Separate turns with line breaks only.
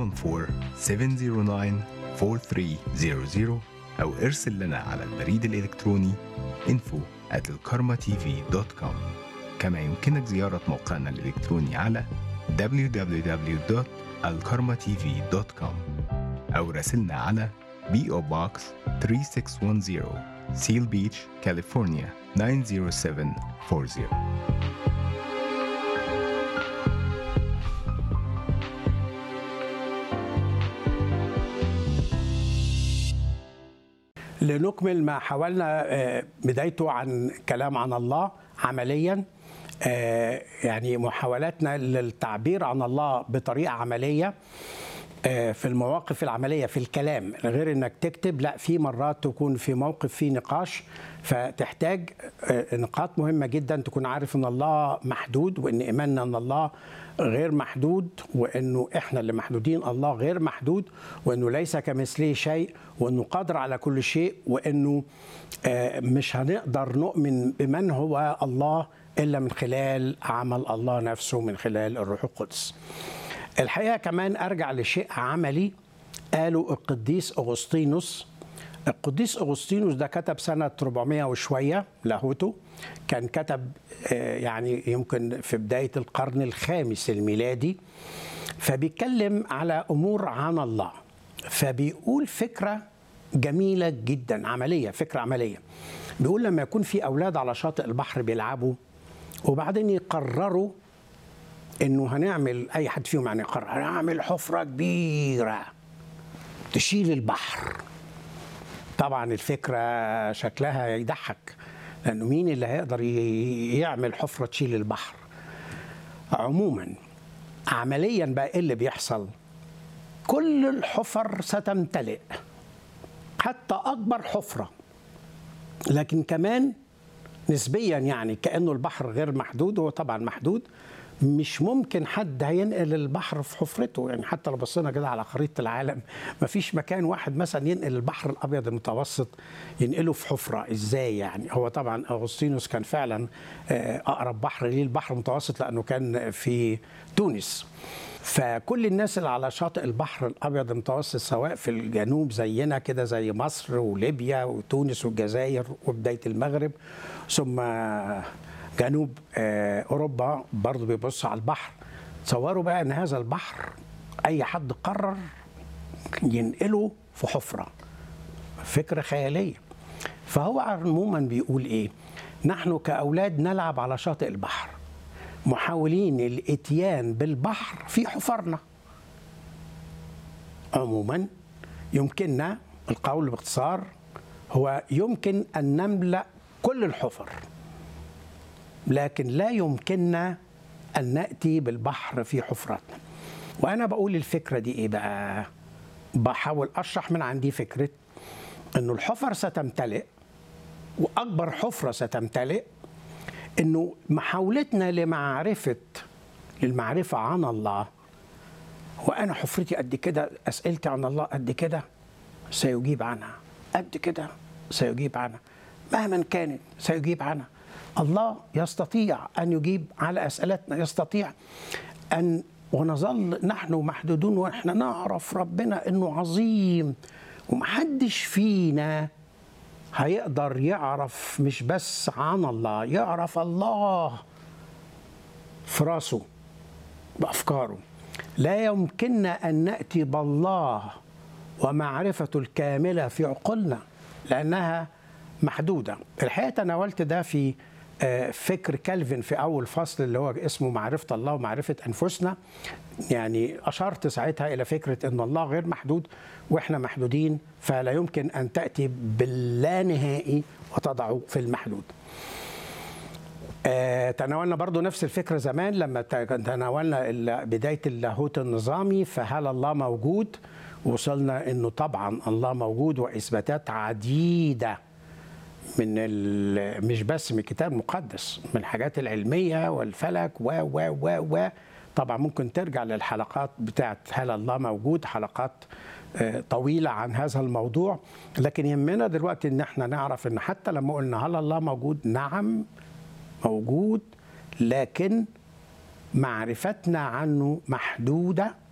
714-709-4300 أو ارسل لنا على البريد الإلكتروني info at الكارما كما يمكنك زيارة موقعنا الإلكتروني على www.alkarmatv.com أو راسلنا على PO Box 3610 Seal Beach, California 90740
لنكمل ما حاولنا آه، بدايته عن كلام عن الله عمليا آه، يعني محاولاتنا للتعبير عن الله بطريقه عمليه آه، في المواقف العمليه في الكلام غير انك تكتب لا في مرات تكون في موقف فيه نقاش فتحتاج آه، نقاط مهمه جدا تكون عارف ان الله محدود وان ايماننا ان الله غير محدود وانه احنا اللي محدودين الله غير محدود وانه ليس كمثله شيء وانه قادر على كل شيء وانه آه، مش هنقدر نؤمن بمن هو الله الا من خلال عمل الله نفسه من خلال الروح القدس. الحقيقه كمان ارجع لشيء عملي قاله القديس اغسطينوس القديس اغسطينوس ده كتب سنه 400 وشويه لاهوته كان كتب آه، يعني يمكن في بدايه القرن الخامس الميلادي فبيتكلم على امور عن الله فبيقول فكره جميله جدا عمليه فكره عمليه بيقول لما يكون في اولاد على شاطئ البحر بيلعبوا وبعدين يقرروا انه هنعمل اي حد فيهم يعني يقرر هنعمل حفره كبيره تشيل البحر طبعا الفكره شكلها يضحك لانه مين اللي هيقدر ي- يعمل حفره تشيل البحر عموما عمليا بقى ايه اللي بيحصل كل الحفر ستمتلئ حتى اكبر حفره لكن كمان نسبيا يعني كانه البحر غير محدود هو طبعا محدود مش ممكن حد هينقل البحر في حفرته يعني حتى لو بصينا كده على خريطه العالم مفيش مكان واحد مثلا ينقل البحر الابيض المتوسط ينقله في حفره ازاي يعني هو طبعا اغسطينوس كان فعلا آه، اقرب بحر ليه البحر المتوسط لانه كان في تونس فكل الناس اللي على شاطئ البحر الابيض المتوسط سواء في الجنوب زينا كده زي مصر وليبيا وتونس والجزائر وبدايه المغرب ثم جنوب آه، اوروبا برضو بيبصوا على البحر تصوروا بقى ان هذا البحر اي حد قرر ينقله في حفره فكره خياليه فهو عموما بيقول ايه نحن كاولاد نلعب على شاطئ البحر محاولين الاتيان بالبحر في حفرنا عموما يمكننا القول باختصار هو يمكن ان نملا كل الحفر لكن لا يمكننا ان ناتي بالبحر في حفرتنا وانا بقول الفكره دي ايه بقى بحاول اشرح من عندي فكره انه الحفر ستمتلئ واكبر حفره ستمتلئ انه محاولتنا لمعرفه للمعرفه عن الله وانا حفرتي قد كده اسئلتي عن الله قد كده سيجيب عنها قد كده سيجيب عنها مهما كانت سيجيب عنها الله يستطيع ان يجيب على اسئلتنا يستطيع ان ونظل نحن محدودون واحنا نعرف ربنا انه عظيم ومحدش فينا هيقدر يعرف مش بس عن الله يعرف الله في راسه بافكاره لا يمكننا ان ناتي بالله ومعرفته الكامله في عقولنا لانها محدوده الحقيقه تناولت ده في آه، فكر كالفين في اول فصل اللي هو اسمه معرفه الله ومعرفه انفسنا يعني اشرت ساعتها الى فكره ان الله غير محدود واحنا محدودين فلا يمكن ان تاتي باللانهائي وتضعه في المحدود آه، تناولنا برضو نفس الفكرة زمان لما ت- تناولنا ال- بداية اللاهوت النظامي فهل الله موجود وصلنا انه طبعا الله موجود واثباتات عديدة من ال- مش بس من الكتاب المقدس من الحاجات العلمية والفلك و و و و طبعا ممكن ترجع للحلقات بتاعت هل الله موجود حلقات آه، طويلة عن هذا الموضوع لكن يهمنا دلوقتي ان احنا نعرف ان حتى لما قلنا هل الله موجود نعم موجود لكن معرفتنا عنه محدودة